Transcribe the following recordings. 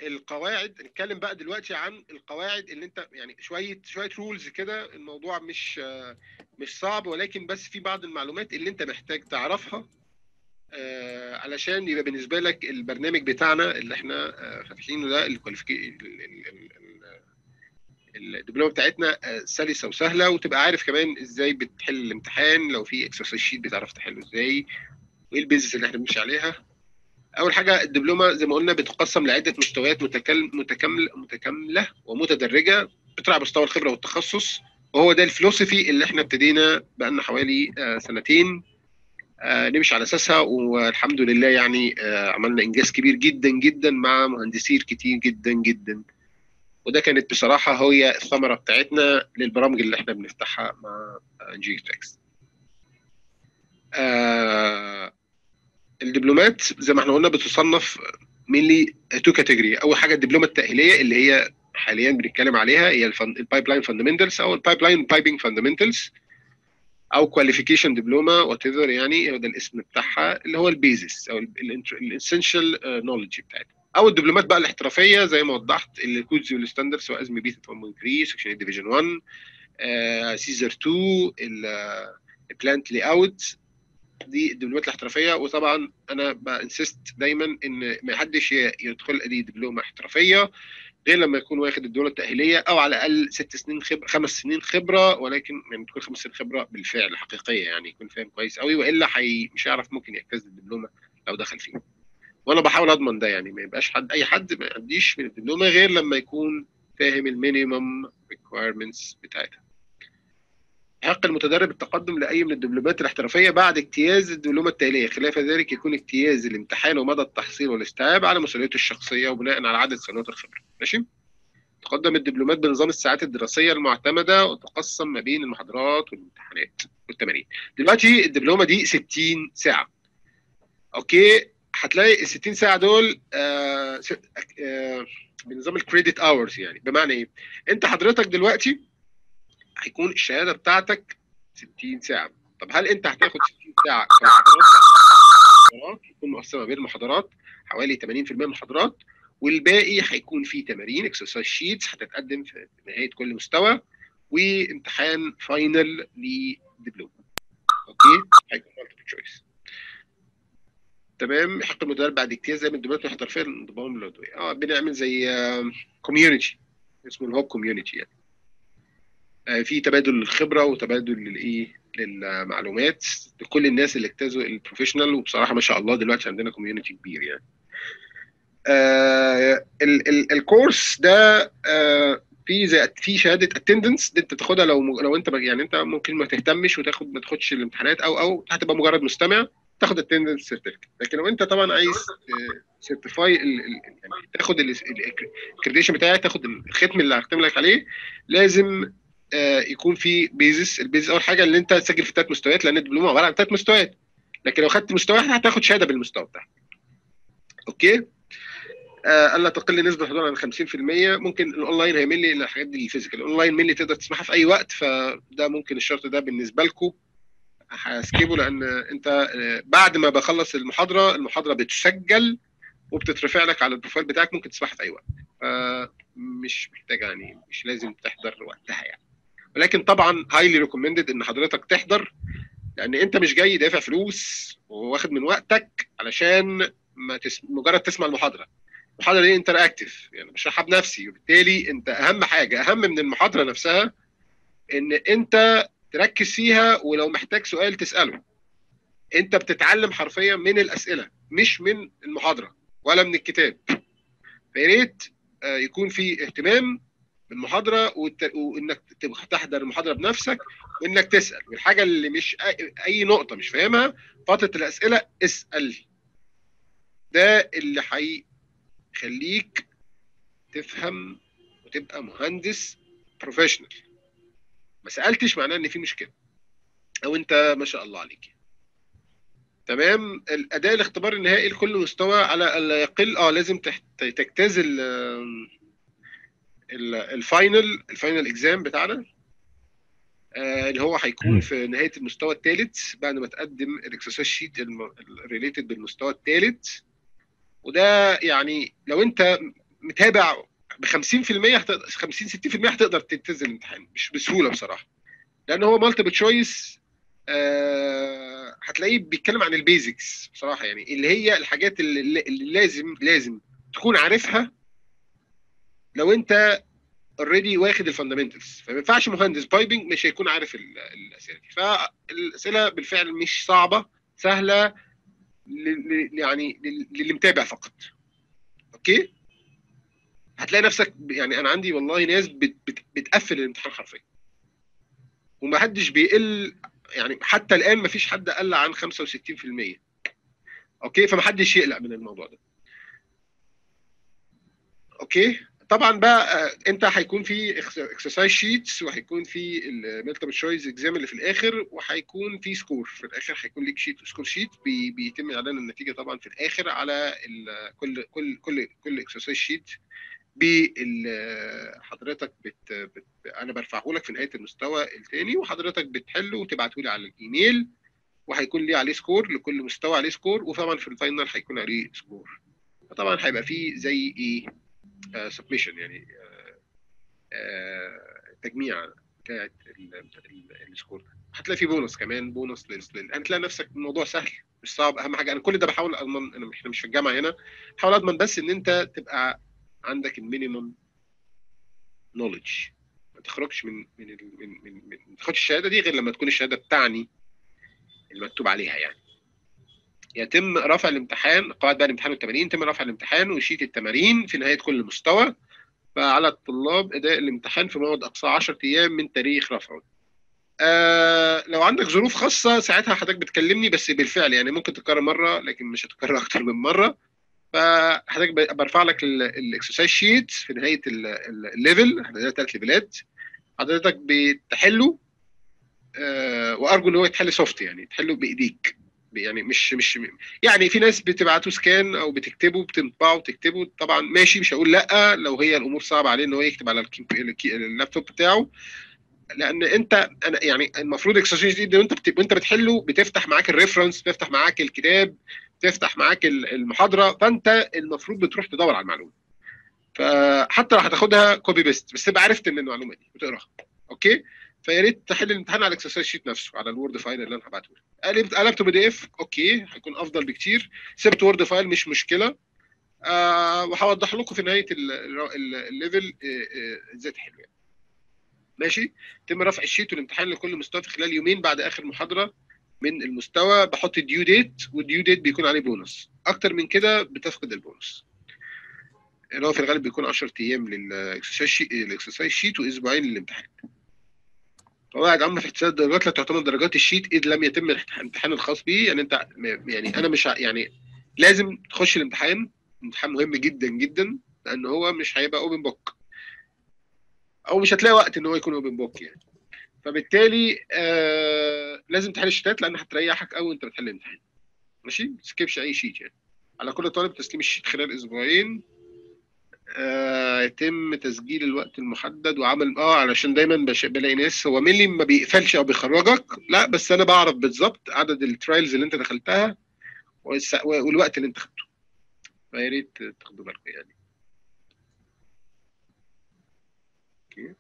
القواعد نتكلم بقى دلوقتي عن القواعد اللي انت يعني شويه شويه رولز كده الموضوع مش آه، مش صعب ولكن بس في بعض المعلومات اللي انت محتاج تعرفها آه، علشان يبقى بالنسبه لك البرنامج بتاعنا اللي احنا آه، فاتحينه ده الكواليفيكي الدبلومه بتاعتنا آه، سلسه وسهله وتبقى عارف كمان ازاي بتحل الامتحان لو في اكسرسايز شيت بتعرف تحله ازاي وايه البيزنس اللي احنا بنمشي عليها اول حاجه الدبلومه زي ما قلنا بتقسم لعده مستويات متكامل متكامله متكامله ومتدرجه بتراعي مستوى الخبره والتخصص وهو ده الفلوسفي اللي احنا ابتدينا بقالنا حوالي آه، سنتين آه، نمشي على اساسها والحمد لله يعني آه، عملنا انجاز كبير جدا جدا مع مهندسين كتير جدا جدا وده كانت بصراحه هي الثمره بتاعتنا للبرامج اللي احنا بنفتحها مع جي تكس الدبلومات زي ما احنا قلنا بتصنف مينلي تو كاتيجوري اول حاجه الدبلومه التاهيليه اللي هي حاليا بنتكلم عليها هي البايب لاين فاندمنتالز او البايب لاين بايبنج فاندمنتالز او كواليفيكيشن دبلومه وات ايفر يعني هو ده الاسم بتاعها اللي هو البيزس او الاسنشال نولج بتاعتها او الدبلومات بقى الاحترافيه زي ما وضحت الكودز والستاندرد سواء ازمي بي 1.3 سكشن 8 ديفيجن 1 سيزر 2 البلانت لي اوت دي الدبلومات الاحترافيه وطبعا انا بانسست دايما ان ما حدش ي- يدخل دي دبلومه احترافيه غير لما يكون واخد الدوله التاهيليه او على الاقل ست سنين خبره خمس سنين خبره ولكن يعني تكون خمس سنين خبره بالفعل حقيقيه يعني يكون فاهم كويس قوي والا حي مش هيعرف ممكن يجتاز الدبلومه لو دخل فيها وانا بحاول اضمن ده يعني ما يبقاش حد اي حد ما يعديش من الدبلومه غير لما يكون فاهم المينيمم ريكويرمنتس بتاعتها يحق المتدرب التقدم لاي من الدبلومات الاحترافيه بعد اجتياز الدبلومه التاليه خلاف ذلك يكون اجتياز الامتحان ومدى التحصيل والاستيعاب على مسؤوليته الشخصيه وبناء على عدد سنوات الخبره ماشي تقدم الدبلومات بنظام الساعات الدراسيه المعتمده وتقسم ما بين المحاضرات والامتحانات والتمارين دلوقتي الدبلومه دي 60 ساعه اوكي هتلاقي ال 60 ساعه دول آه س- آه بنظام الكريدت اورز يعني بمعنى ايه انت حضرتك دلوقتي هيكون الشهاده بتاعتك 60 ساعه طب هل انت هتاخد 60 ساعه كمحاضرات محاضرات يكون مقسمه بين المحاضرات حوالي 80% من المحاضرات والباقي هيكون فيه تمارين اكسرسايز شيتس هتتقدم في نهايه كل مستوى وامتحان فاينل لدبلوم اوكي هيكون مالتيبل تشويس تمام حق المدرب بعد اجتياز زي ما الدبلومات الاحترافيه الانضمام للعضويه اه بنعمل زي كوميونتي اسمه الهوب كوميونتي يعني آه، في تبادل للخبره وتبادل للايه للمعلومات لكل الناس اللي اجتازوا البروفيشنال وبصراحه ما شاء الله دلوقتي عندنا كوميونتي كبير يعني آه ال ال الكورس ده آه في زي في شهاده اتندنس دي انت تاخدها لو لو انت يعني انت ممكن ما تهتمش وتاخد ما تاخدش الامتحانات او او هتبقى مجرد مستمع تاخد اتندنس سيرتيفيكت لكن لو انت طبعا عايز سيرتيفاي يعني تاخد الكريديشن بتاعك تاخد الختم اللي هختم لك عليه لازم آه، يكون في بيزس البيزس اول حاجه اللي انت تسجل في ثلاث مستويات لان الدبلومه عباره عن ثلاث مستويات لكن لو خدت مستوى واحد هتاخد شهاده بالمستوى بتاعك اوكي آه، الا تقل نسبه الحضور عن 50% ممكن الاونلاين هيميل لي الحاجات دي الفيزيكال الاونلاين مينلي تقدر تسمعها في اي وقت فده ممكن الشرط ده بالنسبه لكم هسكيبه لان انت آه، بعد ما بخلص المحاضره المحاضره بتسجل وبتترفع لك على البروفايل بتاعك ممكن تسمعها في اي وقت فمش محتاج يعني مش لازم تحضر وقتها يعني ولكن طبعا هايلي ريكومندد ان حضرتك تحضر لان انت مش جاي دافع فلوس وواخد من وقتك علشان ما تس... مجرد تسمع المحاضره المحاضره دي انتراكتيف يعني بشرحها بنفسي وبالتالي انت اهم حاجه اهم من المحاضره نفسها ان انت تركز فيها ولو محتاج سؤال تساله انت بتتعلم حرفيا من الاسئله مش من المحاضره ولا من الكتاب فيا ريت آه، يكون في اهتمام بالمحاضره والت... وانك تبقى تحضر المحاضره بنفسك وانك تسال والحاجه اللي مش اي, أي نقطه مش فاهمها فتره الاسئله اسال ده اللي هيخليك تفهم وتبقى مهندس بروفيشنال ما سالتش معناه ان في مشكله او انت ما شاء الله عليك تمام الاداء الاختبار النهائي لكل مستوى على الا يقل اه لازم تحت- تجتاز ال ال- الفاينل الفاينل اكزام بتاعنا آه، اللي هو هيكون في نهايه المستوى الثالث بعد ما تقدم الاكسرسايز شيت الريليتد بالمستوى الثالث وده يعني لو انت متابع ب 50% هتقدر 50 60% هتقدر تنتزل الامتحان مش بسهوله بصراحه لان هو مالتيبل تشويس آه هتلاقيه بيتكلم عن البيزكس بصراحه يعني اللي هي الحاجات اللي, اللي لازم لازم تكون عارفها لو انت اوريدي واخد الفاندمنتالز فما ينفعش مهندس بايبنج مش هيكون عارف الاسئله دي فالاسئله بالفعل مش صعبه سهله يعني للي متابع فقط اوكي هتلاقي نفسك يعني انا عندي والله ناس بت بت بتقفل الامتحان حرفيا ومحدش بيقل يعني حتى الان مفيش حد قل عن 65% اوكي فمحدش يقلق من الموضوع ده اوكي طبعا بقى انت هيكون في اكسرسايز شيتس وهيكون في الملتيبل تشويس اكزام اللي في الاخر وهيكون في سكور في الاخر هيكون ليك شيت وسكور شيت بي بيتم اعلان النتيجه طبعا في الاخر على كل كل كل كل اكسرسايز شيت حضرتك بت, بت انا برفعه لك في نهايه المستوى الثاني وحضرتك بتحله وتبعته لي على الايميل وهيكون لي عليه سكور لكل مستوى عليه سكور وطبعا في الفاينل هيكون عليه سكور فطبعا هيبقى فيه زي ايه سبمشن يعني تجميع بتاعت السكور ده هتلاقي في بونص كمان بونص لل هتلاقي نفسك الموضوع سهل مش صعب اهم حاجه انا كل ده بحاول اضمن انا احنا مش في الجامعه هنا بحاول اضمن بس ان انت تبقى عندك المينيمم نولج ما تخرجش من من من من, من ما تاخدش الشهاده دي غير لما تكون الشهاده بتعني المكتوب عليها يعني يتم رفع الامتحان قواعد بقى الامتحان والتمارين يتم رفع الامتحان وشيت التمارين في نهايه كل مستوى فعلى الطلاب اداء الامتحان في موعد اقصى 10 ايام من تاريخ رفعه آه لو عندك ظروف خاصه ساعتها حضرتك بتكلمني بس بالفعل يعني ممكن تتكرر مره لكن مش هتتكرر اكتر من مره فحضرتك برفع لك الاكسرسايز شيت في نهايه الليفل ده ثلاث ليفلات حضرتك بتحله آه وارجو ان هو يتحل سوفت يعني تحله بايديك يعني مش مش يعني في ناس بتبعته سكان او بتكتبه بتطبعه وتكتبه طبعا ماشي مش هقول لا لو هي الامور صعبه عليه ان هو يكتب على اللابتوب بتاعه لان انت انا يعني المفروض اكسرسايز دي وانت بت... وانت بتحله بتفتح معاك الريفرنس بتفتح معاك الكتاب تفتح معاك المحاضره فانت المفروض بتروح تدور على المعلومه فحتى لو هتاخدها كوبي بيست بس تبقى عرفت ان المعلومه دي وتقراها اوكي فيا ريت تحل الامتحان على الاكسرسايز شيت نفسه على الوورد فايل اللي انا هبعته لك قلبته بي دي اف اوكي هيكون افضل بكتير سبت وورد فايل مش مشكله آه وهوضح لكم في نهايه الليفل ازاي تحلوا يعني ماشي يتم رفع الشيت والامتحان لكل مستوى في خلال يومين بعد اخر محاضره من المستوى بحط الديو ديت والديو ديت بيكون عليه بونص اكتر من كده بتفقد البونص اللي هو في الغالب بيكون 10 ايام للاكسرسايز شيت واسبوعين للامتحان قواعد عامه في احتساب الدرجات لا تعتمد درجات الشيت اذ لم يتم الامتحان الخاص به يعني انت يعني انا مش يعني لازم تخش الامتحان امتحان مهم جدا جدا لان هو مش هيبقى اوبن بوك او مش هتلاقي وقت ان هو يكون اوبن بوك يعني فبالتالي آه لازم تحل الشتات لان هتريحك قوي وانت بتحل الامتحان ماشي ما تسكبش اي شيت يعني على كل طالب تسليم الشيت خلال اسبوعين آه يتم تسجيل الوقت المحدد وعمل اه علشان دايما بش... بلاقي ناس هو مين اللي ما بيقفلش او بيخرجك لا بس انا بعرف بالظبط عدد الترايلز اللي انت دخلتها والس... والوقت اللي انت خدته فيا ريت تاخدوا بالكم يعني اوكي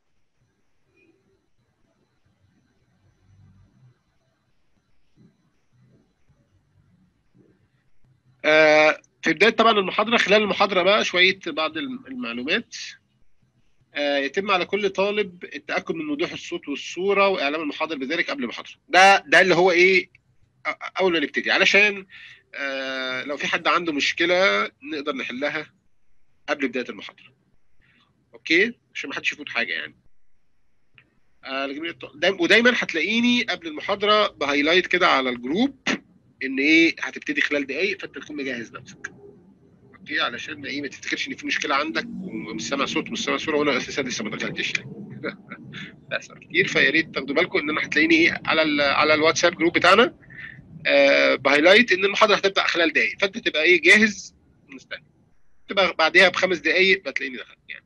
آه في بدايه طبعا المحاضره خلال المحاضره بقى شويه بعض المعلومات آه يتم على كل طالب التاكد من وضوح الصوت والصوره واعلام المحاضر بذلك قبل المحاضره ده ده اللي هو ايه اول ما نبتدي علشان آه لو في حد عنده مشكله نقدر نحلها قبل بدايه المحاضره اوكي عشان ما حدش يفوت حاجه يعني آه ودايما هتلاقيني قبل المحاضره بهايلايت كده على الجروب ان ايه هتبتدي خلال دقايق فانت تكون مجهز نفسك اوكي علشان ايه ما تفتكرش ان في مشكله عندك ومش سامع صوت ومش سامع صوره وانا اساسا لسه ما دخلتش بيحصل كتير فيا ريت تاخدوا بالكم ان انا هتلاقيني ايه على ال على الواتساب جروب بتاعنا آه بهايلايت ان المحاضره هتبدا خلال دقايق فانت تبقى ايه جاهز مستني تبقى بعدها بخمس دقايق بتلاقيني دخلت يعني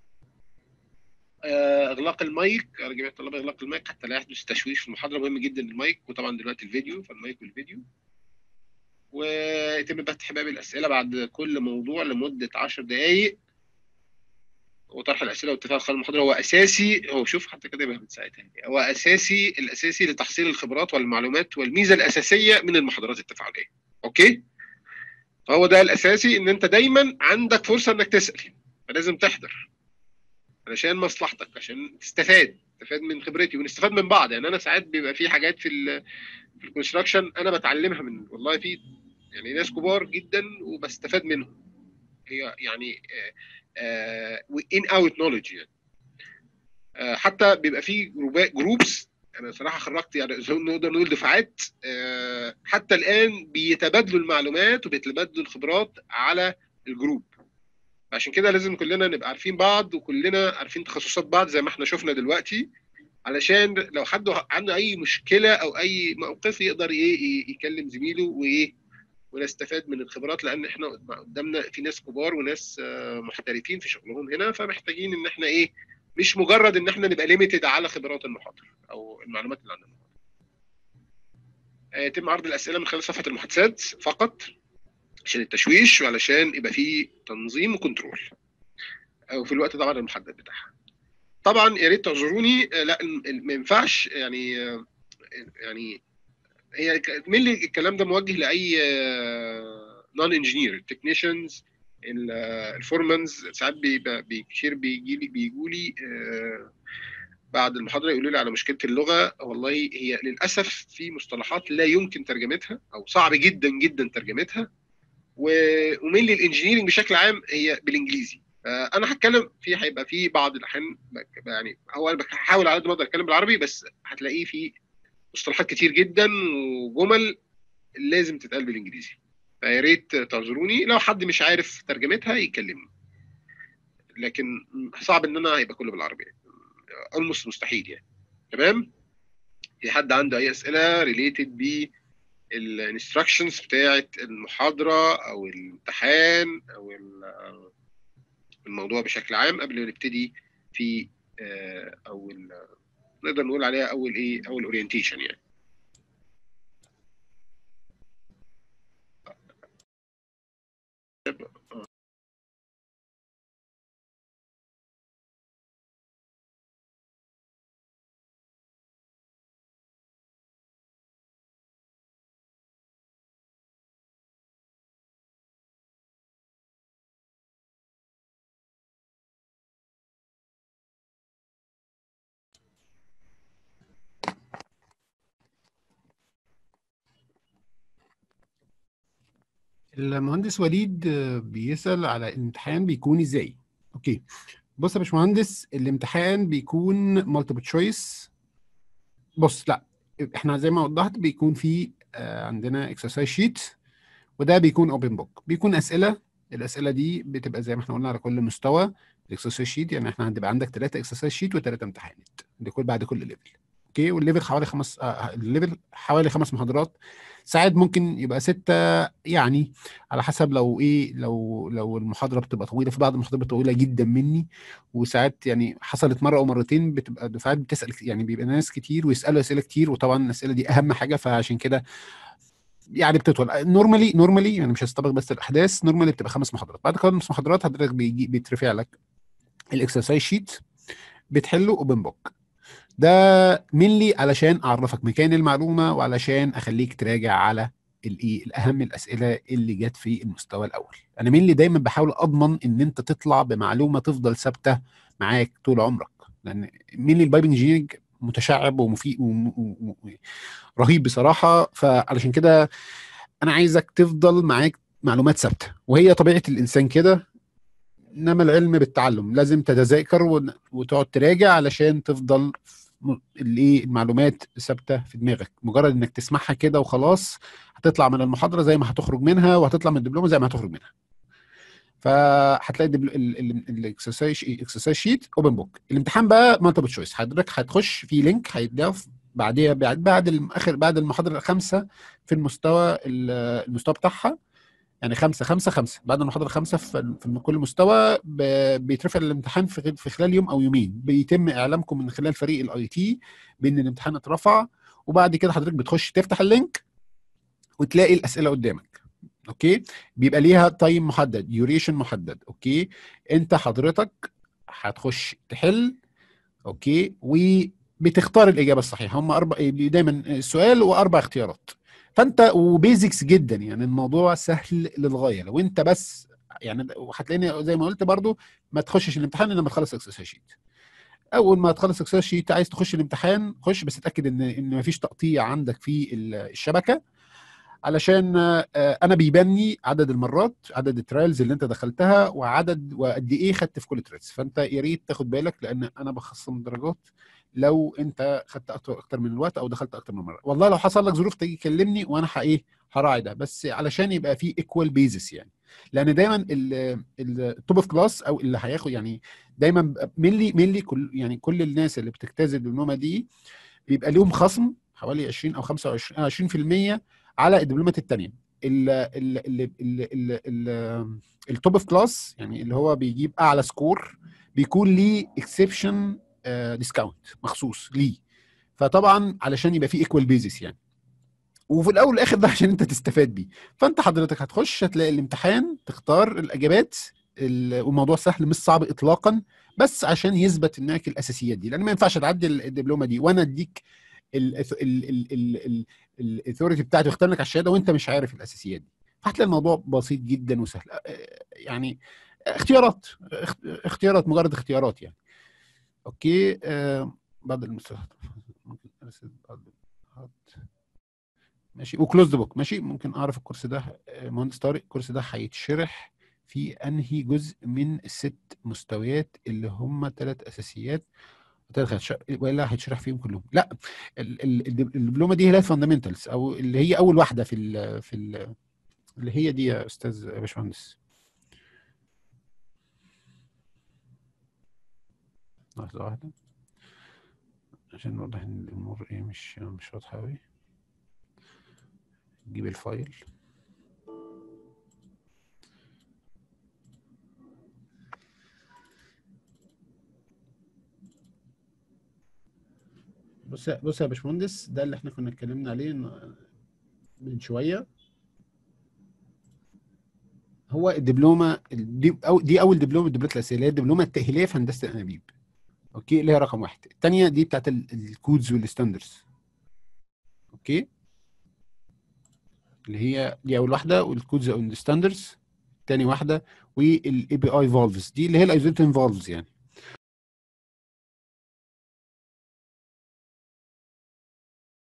آه اغلاق المايك على جميع الطلبه اغلاق المايك حتى لا يحدث تشويش في المحاضره مهم جدا المايك وطبعا دلوقتي الفيديو فالمايك والفيديو ويتم فتح باب الاسئله بعد كل موضوع لمده 10 دقائق وطرح الاسئله واتفاق خلال المحاضره هو اساسي هو شوف حتى كده يبقى بتساعدها هو اساسي الاساسي لتحصيل الخبرات والمعلومات والميزه الاساسيه من المحاضرات التفاعليه اوكي فهو ده الاساسي ان انت دايما عندك فرصه انك تسال فلازم تحضر علشان مصلحتك عشان تستفاد تستفاد من خبرتي ونستفاد من بعض يعني انا ساعات بيبقى في حاجات في ال في الكونستراكشن انا بتعلمها من والله في يعني ناس كبار جدا وبستفاد منهم هي يعني ان اوت نولج يعني آه، حتى بيبقى في جروبات جروبس انا صراحه خرجت يعني نقدر نقول دفعات آه، حتى الان بيتبادلوا المعلومات وبيتبادلوا الخبرات على الجروب عشان كده لازم كلنا نبقى عارفين بعض وكلنا عارفين تخصصات بعض زي ما احنا شفنا دلوقتي علشان لو حد عنده اي مشكله او اي موقف يقدر ايه يكلم زميله وايه ونستفاد من الخبرات لان احنا قدامنا في ناس كبار وناس آه، محترفين في شغلهم هنا فمحتاجين ان احنا ايه مش مجرد ان احنا نبقى ليميتد على خبرات المحاضر او المعلومات اللي عندنا آه، يتم عرض الاسئله من خلال صفحه المحادثات فقط عشان التشويش وعلشان يبقى في تنظيم وكنترول او في الوقت طبعا المحدد بتاعها طبعا يا ريت تعذروني آه، لا ما ينفعش يعني يعني هي مين الكلام ده موجه لاي نون انجينير تكنيشنز الفورمانز ساعات بيبقى كتير بيجي لي بيجوا لي آه، بعد المحاضره يقولوا لي على مشكله اللغه والله هي للاسف في مصطلحات لا يمكن ترجمتها او صعب جدا جدا ترجمتها ومين للانجينيرنج بشكل عام هي بالانجليزي انا هتكلم في هيبقى في بعض الاحيان يعني هو انا بحاول على قد ما اقدر اتكلم بالعربي بس هتلاقيه في مصطلحات كتير جدا وجمل لازم تتقال بالانجليزي فيا ريت تعذروني لو حد مش عارف ترجمتها يكلمني لكن صعب ان انا هيبقى كله بالعربي اولموست مستحيل يعني تمام في حد عنده اي اسئله ريليتد ب الانستراكشنز بتاعه المحاضره او الامتحان او الموضوع بشكل عام قبل ما نبتدي في آه، او نقدر نقول عليها اول ايه اول اورينتيشن يعني المهندس وليد بيسأل على الامتحان بيكون ازاي اوكي بص يا باشمهندس الامتحان بيكون مالتيبل تشويس بص لا احنا زي ما وضحت بيكون في آه، عندنا اكسرسايز شيت وده بيكون اوبن بوك بيكون اسئله الاسئله دي بتبقى زي ما احنا قلنا على كل مستوى الاكسرسايز شيت يعني احنا هتبقى عندك ثلاثه اكسرسايز شيت وثلاثه امتحانات لكل بعد كل ليفل اوكي والليفل حوالي خمس آه الليفل حوالي خمس محاضرات ساعات ممكن يبقى ستة يعني على حسب لو ايه لو لو المحاضره بتبقى طويله في بعض المحاضرات طويله جدا مني وساعات يعني حصلت مره او مرتين بتبقى دفعات بتسال يعني بيبقى ناس كتير ويسالوا اسئله كتير وطبعا الاسئله دي اهم حاجه فعشان كده يعني بتطول نورمالي نورمالي يعني مش هستبق بس الاحداث نورمالي بتبقى خمس محاضرات بعد خمس محاضرات حضرتك بيجي بيترفع لك الاكسرسايز شيت بتحله اوبن بوك ده منلي علشان اعرفك مكان المعلومه وعلشان اخليك تراجع على الايه الاهم الاسئله اللي جت في المستوى الاول انا منلي دايما بحاول اضمن ان انت تطلع بمعلومه تفضل ثابته معاك طول عمرك لان منلي البايب انجينيرنج متشعب ومفيد رهيب بصراحه فعلشان كده انا عايزك تفضل معاك معلومات ثابته وهي طبيعه الانسان كده انما العلم بالتعلم لازم تتذاكر وتقعد تراجع علشان تفضل الايه المعلومات ثابته في دماغك مجرد انك تسمعها كده وخلاص هتطلع من المحاضره زي ما هتخرج منها وهتطلع من الدبلومه زي ما هتخرج منها فهتلاقي الاكسرسايز شيت اوبن بوك الامتحان بقى مالتيبل تشويس حضرتك هتخش في لينك هيتضاف بعديها بعد بعد اخر بعد المحاضره الخامسه في المستوى المستوى بتاعها يعني خمسة خمسة خمسة بعد المحاضرة خمسة في, في كل مستوى بيترفع الامتحان في, في خلال يوم أو يومين بيتم إعلامكم من خلال فريق الاي تي بأن الامتحان اترفع وبعد كده حضرتك بتخش تفتح اللينك وتلاقي الأسئلة قدامك اوكي بيبقى ليها تايم محدد ديوريشن محدد اوكي انت حضرتك هتخش تحل اوكي وبتختار الاجابه الصحيحه هم اربع دايما السؤال واربع اختيارات فانت وبيزكس جدا يعني الموضوع سهل للغايه لو انت بس يعني وهتلاقيني زي ما قلت برضو ما تخشش الامتحان الا لما تخلص اكسس شيت اول ما تخلص اكسس شيت عايز تخش الامتحان خش بس اتاكد ان ان مفيش تقطيع عندك في ال- الشبكه علشان آه، انا بيبني عدد المرات عدد الترايلز اللي انت دخلتها وعدد وقد ايه خدت في كل تريلز فانت يا ريت تاخد بالك لان انا بخصم درجات لو انت خدت اكتر اكتر من الوقت او دخلت اكتر من مره والله لو حصل لك ظروف تيجي كلمني وانا ح- ايه هراعي ده بس علشان يبقى في ايكوال بيزس يعني لان دايما التوب اوف كلاس او اللي هياخد يعني دايما مينلي مينلي كل يعني كل الناس اللي بتجتاز الدبلومه دي بيبقى ليهم خصم حوالي 20 او 25 20% على الدبلومات الثانيه التوب اوف كلاس يعني اللي هو بيجيب اعلى سكور بيكون ليه اكسبشن ديسكاونت مخصوص ليه فطبعا علشان يبقى في ايكوال بيزس يعني وفي الاول والاخر ده عشان انت تستفاد بيه فانت حضرتك هتخش هتلاقي الامتحان تختار الاجابات ال- والموضوع سهل مش صعب اطلاقا بس عشان يثبت انك الاساسيات دي لان ما ينفعش تعدي الدبلومه دي وانا اديك الاثوريتي بتاعتي واختار لك على الشهاده وانت مش عارف الاساسيات دي فهتلاقي الموضوع بسيط جدا وسهل آه، يعني اختيارات اخت- اختيارات مجرد اختيارات يعني اوكي آه بعض المصطلحات ممكن ارسل بعض المصطلحات ماشي وكلوز بوك ماشي ممكن اعرف الكورس ده آه، مهندس طارق الكورس ده هيتشرح في انهي جزء من الست مستويات اللي هم ثلاث اساسيات وثلاث هتش- ولا هيتشرح فيهم كلهم لا ال- ال- الدب- الدبلومه دي هي الفاندامنتالز او اللي هي اول واحده في ال في ال اللي هي دي يا استاذ يا باشمهندس لحظه واحده عشان نوضح ان الامور ايه مش مش واضحه قوي نجيب الفايل بص يا- بص يا باشمهندس ده اللي احنا كنا اتكلمنا عليه إن- من شويه هو الدبلومه دي أو دي اول دبلومه الدبلومات الاساسيه اللي هي الدبلومه التاهيليه في هندسه الانابيب اوكي اللي هي رقم واحد الثانيه دي بتاعت ال- الكودز والستاندرز اوكي اللي هي دي اول واحده والكودز والستاندرز تاني واحده والاي بي اي فالفز دي اللي هي الايزوليتين فالفز يعني